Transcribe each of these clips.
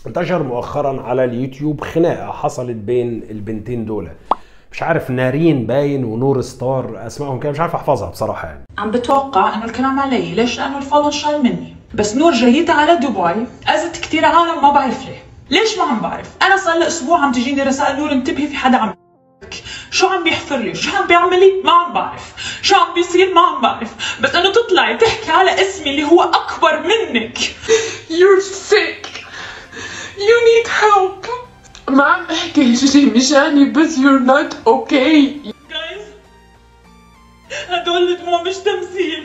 انتشر مؤخرا على اليوتيوب خناقه حصلت بين البنتين دول مش عارف نارين باين ونور ستار اسمائهم كده مش عارف احفظها بصراحه يعني عم بتوقع انه الكلام علي ليش لانه الفولو شال مني بس نور جيتها على دبي اذت كثير عالم ما بعرف ليه ليش ما عم بعرف انا صار لي اسبوع عم تجيني رسائل نور انتبهي في حدا عم شو عم بيحفر لي شو عم بيعمل لي ما عم بعرف شو عم بيصير ما عم بعرف بس انه تطلعي تحكي على اسمي اللي هو اكبر منك You're sick. You need help. ما عم احكي شي مشاني بس you're not okay. جايز هدول الدموع مش تمثيل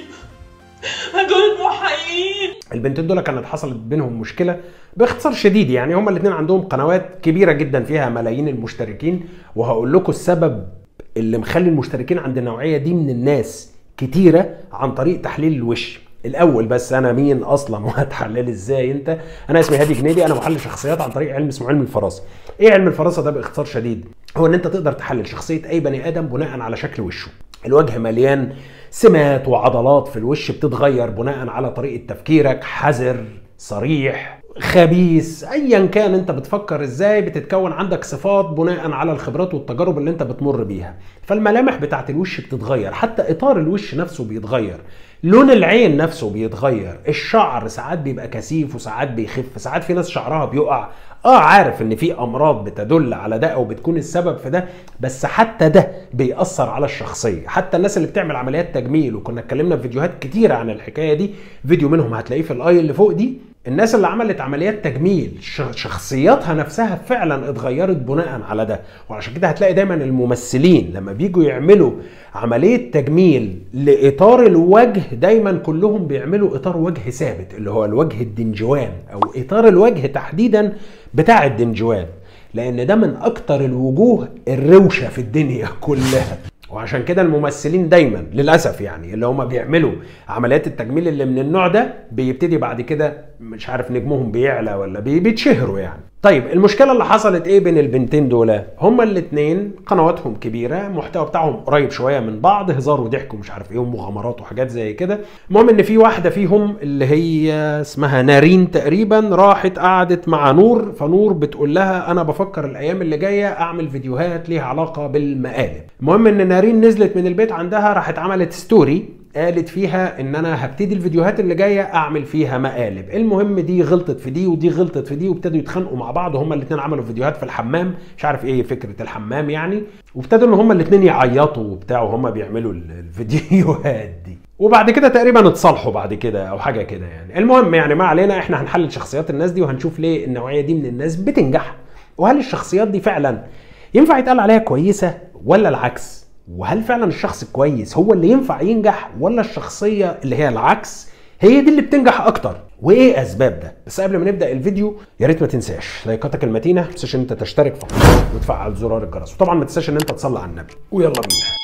هدول دموع حقيقيين البنتين دول كانت حصلت بينهم مشكله باختصار شديد يعني هما الاثنين عندهم قنوات كبيره جدا فيها ملايين المشتركين وهقول لكم السبب اللي مخلي المشتركين عند النوعيه دي من الناس كتيره عن طريق تحليل الوش الاول بس انا مين اصلا وهتحلل ازاي انت انا اسمي هادي جنيدي انا محلل شخصيات عن طريق علم اسمه علم الفراسه ايه علم الفراسه ده باختصار شديد هو ان انت تقدر تحلل شخصيه اي بني ادم بناء على شكل وشه الوجه مليان سمات وعضلات في الوش بتتغير بناء على طريقه تفكيرك حذر صريح خبيث ايا كان انت بتفكر ازاي بتتكون عندك صفات بناء على الخبرات والتجارب اللي انت بتمر بيها فالملامح بتاعت الوش بتتغير حتى اطار الوش نفسه بيتغير لون العين نفسه بيتغير الشعر ساعات بيبقى كثيف وساعات بيخف ساعات في ناس شعرها بيقع اه عارف ان في امراض بتدل على ده او بتكون السبب في ده بس حتى ده بيأثر على الشخصيه حتى الناس اللي بتعمل عمليات تجميل وكنا اتكلمنا في فيديوهات كتيره عن الحكايه دي فيديو منهم هتلاقيه في الاي اللي فوق دي الناس اللي عملت عمليات تجميل ش- شخصياتها نفسها فعلا اتغيرت بناء على ده وعشان كده هتلاقي دايما الممثلين لما بيجوا يعملوا عملية تجميل لإطار الوجه دايما كلهم بيعملوا إطار وجه ثابت اللي هو الوجه الدنجوان أو إطار الوجه تحديدا بتاع الدنجوان لأن ده من أكتر الوجوه الروشة في الدنيا كلها وعشان كده الممثلين دايما للاسف يعني اللي هم بيعملوا عمليات التجميل اللي من النوع ده بيبتدي بعد كده مش عارف نجمهم بيعلى ولا بي- بيتشهروا يعني طيب المشكله اللي حصلت ايه بين البنتين دول هما الاثنين قنواتهم كبيره المحتوى بتاعهم قريب شويه من بعض هزار وضحك ومش عارف ايه ومغامرات وحاجات زي كده المهم ان في واحده فيهم اللي هي اسمها نارين تقريبا راحت قعدت مع نور فنور بتقول لها انا بفكر الايام اللي جايه اعمل فيديوهات ليها علاقه بالمقالب المهم ان نارين نزلت من البيت عندها راحت عملت ستوري قالت فيها ان انا هبتدي الفيديوهات اللي جايه اعمل فيها مقالب المهم دي غلطت في دي ودي غلطت في دي وابتدوا يتخانقوا مع بعض هما الاثنين عملوا فيديوهات في الحمام مش عارف ايه فكره الحمام يعني وابتدوا ان هما الاثنين يعيطوا وبتاع وهما بيعملوا ال- الفيديوهات دي وبعد كده تقريبا اتصالحوا بعد كده او حاجه كده يعني المهم يعني ما علينا احنا هنحلل شخصيات الناس دي وهنشوف ليه النوعيه دي من الناس بتنجح وهل الشخصيات دي فعلا ينفع يتقال عليها كويسه ولا العكس وهل فعلا الشخص الكويس هو اللي ينفع ينجح ولا الشخصيه اللي هي العكس هي دي اللي بتنجح اكتر وايه اسباب ده بس قبل ما نبدا الفيديو يا ريت ما تنساش لايكاتك المتينه ما تنساش ان انت تشترك في القناه وتفعل زرار الجرس وطبعا ما تنساش ان انت تصلي على النبي ويلا بينا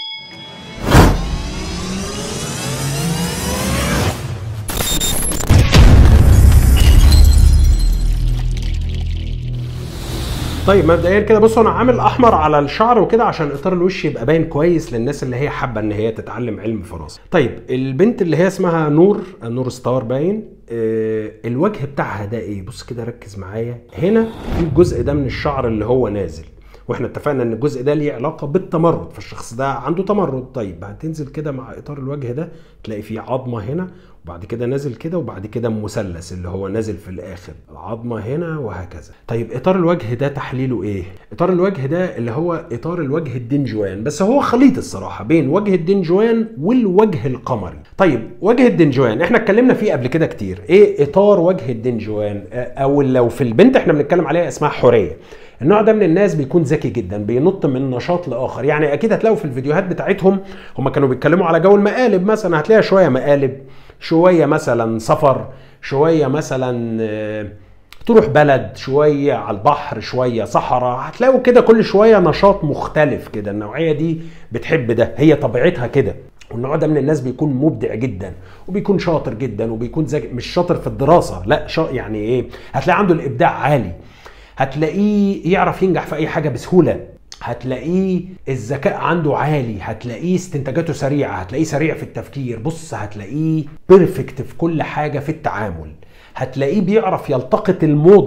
طيب مبدئيا كده بصوا انا عامل احمر على الشعر وكده عشان اطار الوش يبقى باين كويس للناس اللي هي حابه ان هي تتعلم علم فراسه طيب البنت اللي هي اسمها نور نور ستار باين آه الوجه بتاعها ده ايه بص كده ركز معايا هنا في الجزء ده من الشعر اللي هو نازل واحنا اتفقنا ان الجزء ده ليه علاقه بالتمرد فالشخص ده عنده تمرد طيب هتنزل كده مع اطار الوجه ده تلاقي فيه عظمه هنا وبعد كده نازل كده وبعد كده مثلث اللي هو نازل في الاخر العظمه هنا وهكذا طيب اطار الوجه ده تحليله ايه اطار الوجه ده اللي هو اطار الوجه الدنجوان بس هو خليط الصراحه بين وجه الدنجوان والوجه القمري طيب وجه الدنجوان احنا اتكلمنا فيه قبل كده كتير ايه اطار وجه الدنجوان او لو في البنت احنا بنتكلم عليها اسمها حوريه النوع ده من الناس بيكون ذكي جدا بينط من نشاط لاخر يعني اكيد هتلاقوا في الفيديوهات بتاعتهم هم كانوا بيتكلموا على جو المقالب مثلا هتلاقي شويه مقالب شويه مثلا سفر شويه مثلا آه، تروح بلد شويه على البحر شويه صحراء هتلاقوا كده كل شويه نشاط مختلف كده النوعيه دي بتحب ده هي طبيعتها كده والنوع ده من الناس بيكون مبدع جدا وبيكون شاطر جدا وبيكون ذكي مش شاطر في الدراسه لا شا يعني ايه هتلاقي عنده الابداع عالي هتلاقيه يعرف ينجح في اي حاجه بسهوله هتلاقيه الذكاء عنده عالي هتلاقيه استنتاجاته سريعه هتلاقيه سريع في التفكير بص هتلاقيه بيرفكت في كل حاجه في التعامل هتلاقيه بيعرف يلتقط الموضه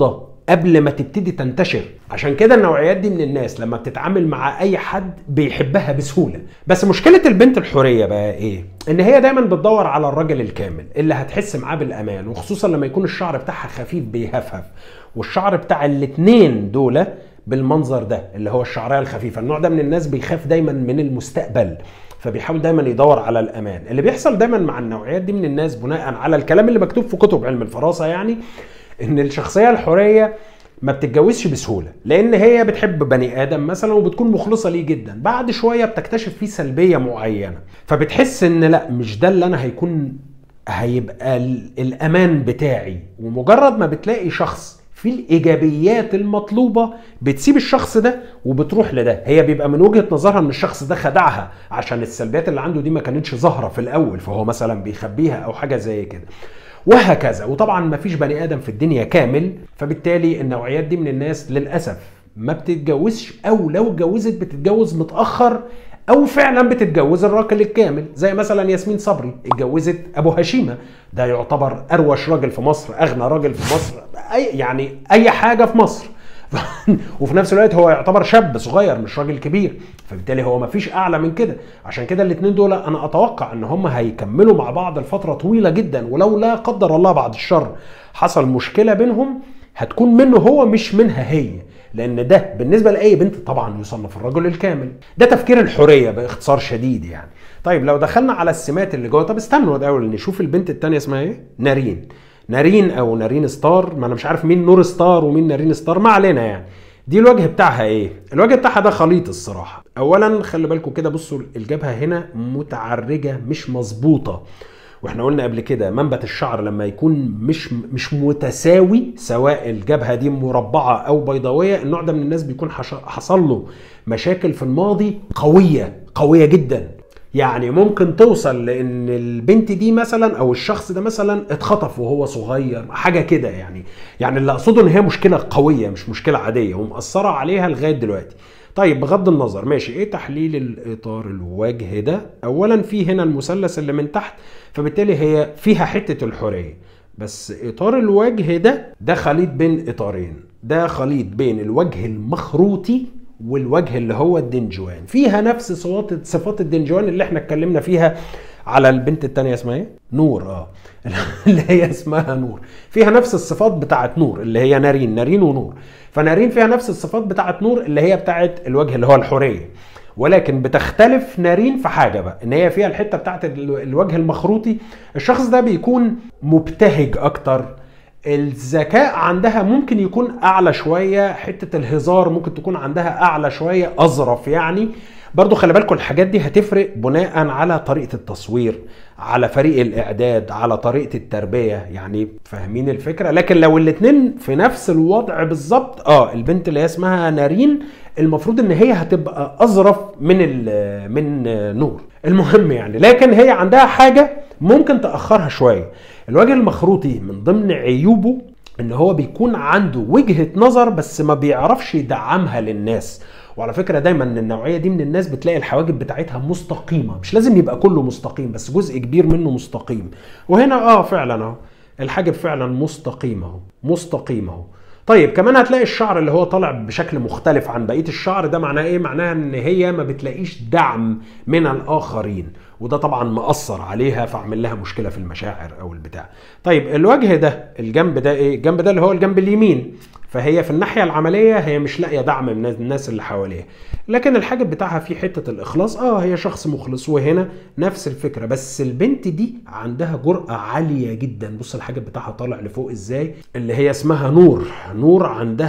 قبل ما تبتدي تنتشر عشان كده النوعيات دي من الناس لما بتتعامل مع اي حد بيحبها بسهوله بس مشكله البنت الحوريه بقى ايه ان هي دايما بتدور على الراجل الكامل اللي هتحس معاه بالامان وخصوصا لما يكون الشعر بتاعها خفيف بيهفهف والشعر بتاع الاتنين دول بالمنظر ده اللي هو الشعريه الخفيفه النوع ده من الناس بيخاف دايما من المستقبل فبيحاول دايما يدور على الامان اللي بيحصل دايما مع النوعيات دي من الناس بناء على الكلام اللي مكتوب في كتب علم الفراسه يعني ان الشخصيه الحوريه ما بتتجوزش بسهوله لان هي بتحب بني ادم مثلا وبتكون مخلصه ليه جدا بعد شويه بتكتشف فيه سلبيه معينه فبتحس ان لا مش ده اللي انا هيكون هيبقى ال- الامان بتاعي ومجرد ما بتلاقي شخص في الايجابيات المطلوبه بتسيب الشخص ده وبتروح لده هي بيبقى من وجهه نظرها ان الشخص ده خدعها عشان السلبيات اللي عنده دي ما كانتش ظاهره في الاول فهو مثلا بيخبيها او حاجه زي كده وهكذا وطبعا ما فيش بني ادم في الدنيا كامل فبالتالي النوعيات دي من الناس للاسف ما بتتجوزش او لو اتجوزت بتتجوز متاخر او فعلا بتتجوز الراجل الكامل زي مثلا ياسمين صبري اتجوزت ابو هشيمه ده يعتبر اروش راجل في مصر اغنى راجل في مصر أي يعني اي حاجه في مصر وفي نفس الوقت هو يعتبر شاب صغير مش راجل كبير فبالتالي هو مفيش اعلى من كده عشان كده الاثنين دول انا اتوقع ان هم هيكملوا مع بعض لفتره طويله جدا ولو لا قدر الله بعد الشر حصل مشكله بينهم هتكون منه هو مش منها هي لان ده بالنسبه لاي بنت طبعا يصنف الرجل الكامل ده تفكير الحوريه باختصار شديد يعني طيب لو دخلنا على السمات اللي جوه طب استنوا الاول نشوف البنت الثانيه اسمها ايه نارين نارين او نارين ستار ما انا مش عارف مين نور ستار ومين نارين ستار ما علينا يعني دي الوجه بتاعها ايه الوجه بتاعها ده خليط الصراحه اولا خلي بالكم كده بصوا الجبهه هنا متعرجه مش مظبوطه واحنا قلنا قبل كده منبت الشعر لما يكون مش مش متساوي سواء الجبهه دي مربعه او بيضاويه النوع ده من الناس بيكون حش- حصل له مشاكل في الماضي قويه قويه جدا يعني ممكن توصل لان البنت دي مثلا او الشخص ده مثلا اتخطف وهو صغير حاجه كده يعني يعني اللي اقصده ان هي مشكله قويه مش مشكله عاديه ومأثره عليها لغايه دلوقتي طيب بغض النظر ماشي ايه تحليل الاطار الوجه ده اولا في هنا المثلث اللي من تحت فبالتالي هي فيها حته الحريه بس اطار الوجه ده ده خليط بين اطارين ده خليط بين الوجه المخروطي والوجه اللي هو الدنجوان فيها نفس صفات صفات الدنجوان اللي احنا اتكلمنا فيها على البنت التانية اسمها ايه؟ نور اه اللي هي اسمها نور فيها نفس الصفات بتاعت نور اللي هي نارين نارين ونور فنارين فيها نفس الصفات بتاعت نور اللي هي بتاعت الوجه اللي هو الحورية ولكن بتختلف نارين في حاجه بقى ان هي فيها الحته بتاعت ال- الوجه المخروطي الشخص ده بيكون مبتهج اكتر الذكاء عندها ممكن يكون اعلى شويه حته الهزار ممكن تكون عندها اعلى شويه اظرف يعني برضو خلي بالكم الحاجات دي هتفرق بناء على طريقه التصوير على فريق الاعداد على طريقه التربيه يعني فاهمين الفكره لكن لو الاتنين في نفس الوضع بالظبط اه البنت اللي هي اسمها نارين المفروض ان هي هتبقى اظرف من ال- من نور المهم يعني لكن هي عندها حاجه ممكن تاخرها شويه الوجه المخروطي من ضمن عيوبه ان هو بيكون عنده وجهه نظر بس ما بيعرفش يدعمها للناس وعلى فكره دايما ان النوعيه دي من الناس بتلاقي الحواجب بتاعتها مستقيمه مش لازم يبقى كله مستقيم بس جزء كبير منه مستقيم وهنا اه فعلا اهو الحاجب فعلا مستقيم اهو مستقيم اهو طيب كمان هتلاقي الشعر اللي هو طالع بشكل مختلف عن بقيه الشعر ده معناه ايه معناها ان هي ما بتلاقيش دعم من الاخرين وده طبعا مأثر عليها فعمل لها مشكله في المشاعر او البتاع طيب الوجه ده الجنب ده ايه الجنب ده اللي هو الجنب اليمين فهي في الناحيه العمليه هي مش لاقيه دعم من الناس اللي حواليها لكن الحاجب بتاعها فيه حته الاخلاص اه هي شخص مخلص وهنا نفس الفكره بس البنت دي عندها جرأه عاليه جدا بص الحاجب بتاعها طالع لفوق ازاي اللي هي اسمها نور نور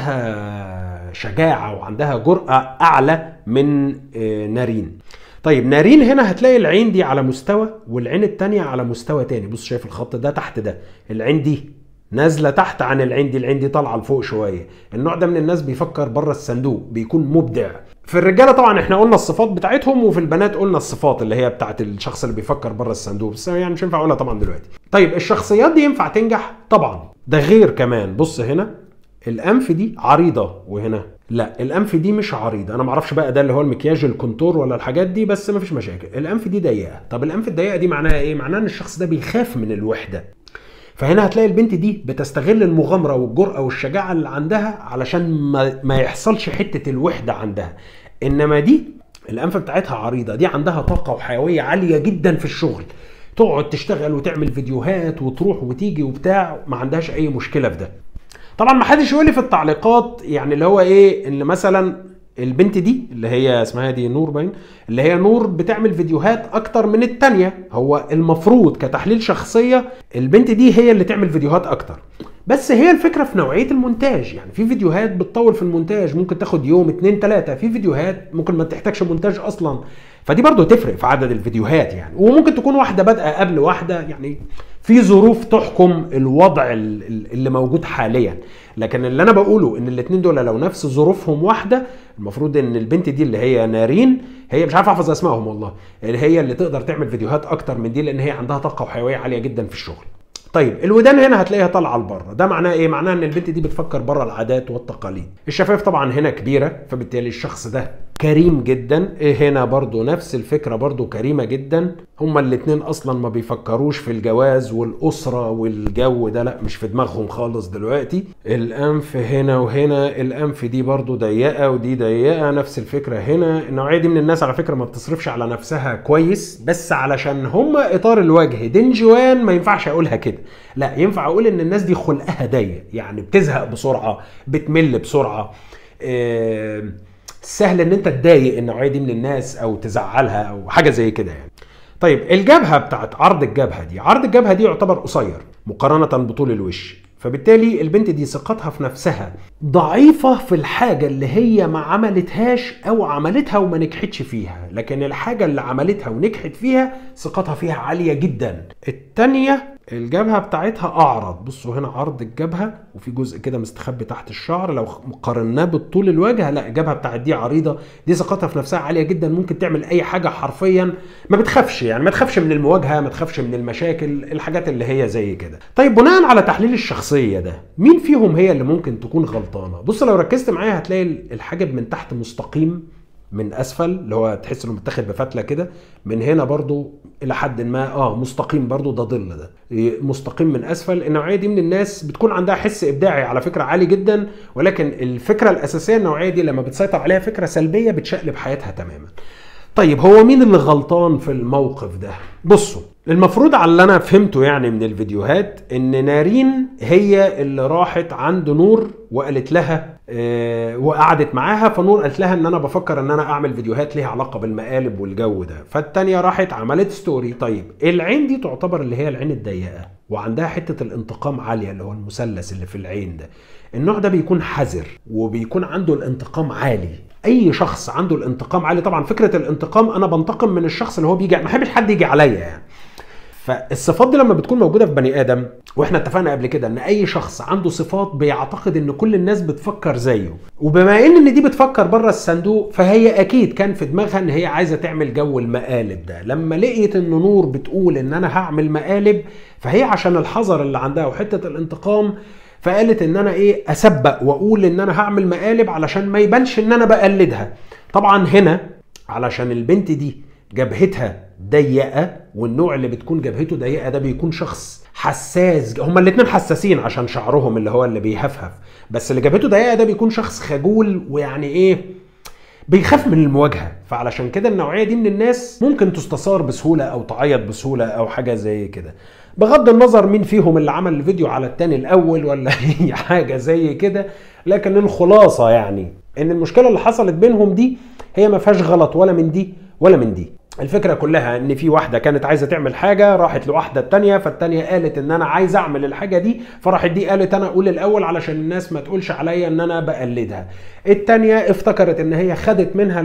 عندها شجاعه وعندها جرأه اعلى من آه، نارين طيب نارين هنا هتلاقي العين دي على مستوى والعين التانية على مستوى تاني بص شايف الخط ده تحت ده العين دي نازله تحت عن العين دي العين دي طالعه لفوق شويه النوع ده من الناس بيفكر بره الصندوق بيكون مبدع في الرجاله طبعا احنا قلنا الصفات بتاعتهم وفي البنات قلنا الصفات اللي هي بتاعت الشخص اللي بيفكر بره الصندوق بس يعني مش هينفع اقولها طبعا دلوقتي طيب الشخصيات دي ينفع تنجح طبعا ده غير كمان بص هنا الانف دي عريضه وهنا لا الانف دي مش عريضه انا معرفش بقى ده اللي هو المكياج الكونتور ولا الحاجات دي بس مفيش مشاكل الانف دي ضيقه طب الانف الضيقه دي معناها ايه معناها ان الشخص ده بيخاف من الوحده فهنا هتلاقي البنت دي بتستغل المغامره والجرأه والشجاعه اللي عندها علشان ما, ما يحصلش حته الوحده عندها انما دي الانف بتاعتها عريضه دي عندها طاقه وحيويه عاليه جدا في الشغل تقعد تشتغل وتعمل فيديوهات وتروح وتيجي وبتاع ما عندهاش اي مشكله في ده طبعا ما حدش يقول لي في التعليقات يعني اللي هو ايه ان مثلا البنت دي اللي هي اسمها دي نور باين اللي هي نور بتعمل فيديوهات اكتر من التانية هو المفروض كتحليل شخصية البنت دي هي اللي تعمل فيديوهات اكتر بس هي الفكرة في نوعية المونتاج يعني في فيديوهات بتطول في المونتاج ممكن تاخد يوم اتنين تلاتة في فيديوهات ممكن ما تحتاجش مونتاج اصلا فدي برضو تفرق في عدد الفيديوهات يعني وممكن تكون واحدة بادئة قبل واحدة يعني في ظروف تحكم الوضع ال- ال- اللي موجود حاليا لكن اللي انا بقوله ان الاتنين دول لو نفس ظروفهم واحده المفروض ان البنت دي اللي هي نارين هي مش عارف احفظ اسمائهم والله اللي هي اللي تقدر تعمل فيديوهات اكتر من دي لان هي عندها طاقه وحيويه عاليه جدا في الشغل طيب الودان هنا هتلاقيها طالعه لبره ده معناه ايه معناه ان البنت دي بتفكر بره العادات والتقاليد الشفايف طبعا هنا كبيره فبالتالي الشخص ده كريم جدا إيه هنا برضو نفس الفكره برضو كريمه جدا هما الاتنين اصلا ما بيفكروش في الجواز والاسره والجو ده لا مش في دماغهم خالص دلوقتي الانف هنا وهنا الانف دي برضو ضيقه ودي ضيقه نفس الفكره هنا النوعيه دي من الناس على فكره ما بتصرفش على نفسها كويس بس علشان هما اطار الوجه دنجوان ما ينفعش اقولها كده لا ينفع اقول ان الناس دي خلقها ضيق يعني بتزهق بسرعه بتمل بسرعه آه، سهل ان انت تضايق النوعيه دي من الناس او تزعلها او حاجه زي كده يعني طيب الجبهه بتاعت عرض الجبهه دي عرض الجبهه دي يعتبر قصير مقارنه بطول الوش فبالتالي البنت دي ثقتها في نفسها ضعيفة في الحاجة اللي هي ما عملتهاش أو عملتها وما نجحتش فيها لكن الحاجة اللي عملتها ونجحت فيها ثقتها فيها عالية جدا التانية الجبهة بتاعتها أعرض بصوا هنا عرض الجبهة وفي جزء كده مستخبي تحت الشعر لو قارناه بالطول الوجه لا الجبهة بتاعت دي عريضة دي ثقتها في نفسها عالية جدا ممكن تعمل أي حاجة حرفيا ما بتخافش يعني ما تخافش من المواجهة ما تخافش من المشاكل الحاجات اللي هي زي كده طيب بناء على تحليل الشخصية ده مين فيهم هي اللي ممكن تكون غلطانة بص لو ركزت معايا هتلاقي الحاجب من تحت مستقيم من اسفل اللي هو تحس انه متاخد بفتله كده من هنا برضو الى حد ما اه مستقيم برضو ده ظل ده مستقيم من اسفل النوعيه دي من الناس بتكون عندها حس ابداعي على فكره عالي جدا ولكن الفكره الاساسيه النوعيه دي لما بتسيطر عليها فكره سلبيه بتشقلب حياتها تماما طيب هو مين اللي غلطان في الموقف ده بصوا المفروض على اللي انا فهمته يعني من الفيديوهات ان نارين هي اللي راحت عند نور وقالت لها آه وقعدت معاها فنور قالت لها ان انا بفكر ان انا اعمل فيديوهات ليها علاقه بالمقالب والجو ده فالتانيه راحت عملت ستوري طيب العين دي تعتبر اللي هي العين الضيقه وعندها حته الانتقام عاليه اللي هو المثلث اللي في العين ده النوع ده بيكون حذر وبيكون عنده الانتقام عالي اي شخص عنده الانتقام عالي طبعا فكره الانتقام انا بنتقم من الشخص اللي هو بيجي ما بحبش حد يجي عليا يعني فالصفات دي لما بتكون موجوده في بني ادم واحنا اتفقنا قبل كده ان اي شخص عنده صفات بيعتقد ان كل الناس بتفكر زيه وبما ان ان دي بتفكر بره الصندوق فهي اكيد كان في دماغها ان هي عايزه تعمل جو المقالب ده لما لقيت ان نور بتقول ان انا هعمل مقالب فهي عشان الحذر اللي عندها وحته الانتقام فقالت ان انا ايه اسبق واقول ان انا هعمل مقالب علشان ما يبانش ان انا بقلدها طبعا هنا علشان البنت دي جبهتها ضيقه والنوع اللي بتكون جبهته ضيقه ده بيكون شخص حساس هما الاتنين حساسين عشان شعرهم اللي هو اللي بيهفهف بس اللي جبهته ضيقه ده بيكون شخص خجول ويعني ايه بيخاف من المواجهه فعلشان كده النوعيه دي من الناس ممكن تستثار بسهوله او تعيط بسهوله او حاجه زي كده بغض النظر مين فيهم اللي عمل الفيديو على التاني الاول ولا هي حاجه زي كده لكن الخلاصه يعني ان المشكله اللي حصلت بينهم دي هي ما فيهاش غلط ولا من دي ولا من دي الفكرة كلها ان في واحدة كانت عايزة تعمل حاجة راحت لواحدة التانية فالتانية قالت ان انا عايز اعمل الحاجة دي فراحت دي قالت انا اقول الاول علشان الناس ما تقولش عليا ان انا بقلدها التانية افتكرت ان هي خدت منها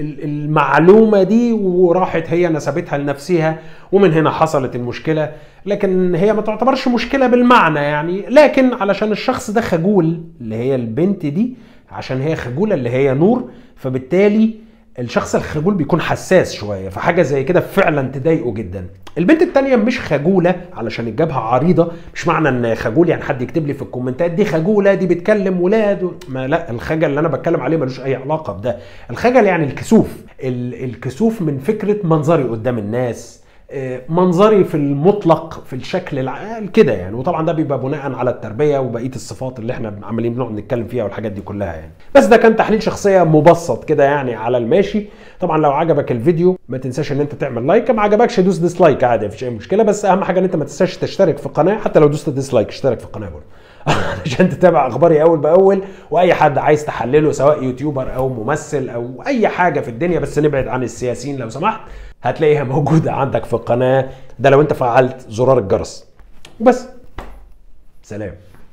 المعلومة دي وراحت هي نسبتها لنفسها ومن هنا حصلت المشكلة لكن هي ما تعتبرش مشكلة بالمعنى يعني لكن علشان الشخص ده خجول اللي هي البنت دي عشان هي خجولة اللي هي نور فبالتالي الشخص الخجول بيكون حساس شويه فحاجه زي كده فعلا تضايقه جدا البنت التانية مش خجوله علشان الجبهه عريضه مش معنى ان خجول يعني حد يكتب لي في الكومنتات دي خجوله دي بتكلم ولاد و... ما لا الخجل اللي انا بتكلم عليه ملوش اي علاقه بده الخجل يعني الكسوف ال... الكسوف من فكره منظري قدام الناس آه، منظري في المطلق في الشكل الع- كده يعني وطبعا ده بيبقى بناء على التربيه وبقيه الصفات اللي احنا عمالين بنقعد نتكلم فيها والحاجات دي كلها يعني بس ده كان تحليل شخصيه مبسط كده يعني على الماشي طبعا لو عجبك الفيديو ما تنساش ان انت تعمل لايك ما عجبكش دوس ديسلايك عادي مفيش اي مشكله بس اهم حاجه ان انت ما تنساش تشترك في القناه حتى لو دوست ديسلايك اشترك في القناه برضه عشان تتابع اخباري اول باول واي حد عايز تحلله سواء يوتيوبر او ممثل او اي حاجه في الدنيا بس نبعد عن السياسيين لو سمحت هتلاقيها موجوده عندك في القناه ده لو انت فعلت زرار الجرس وبس سلام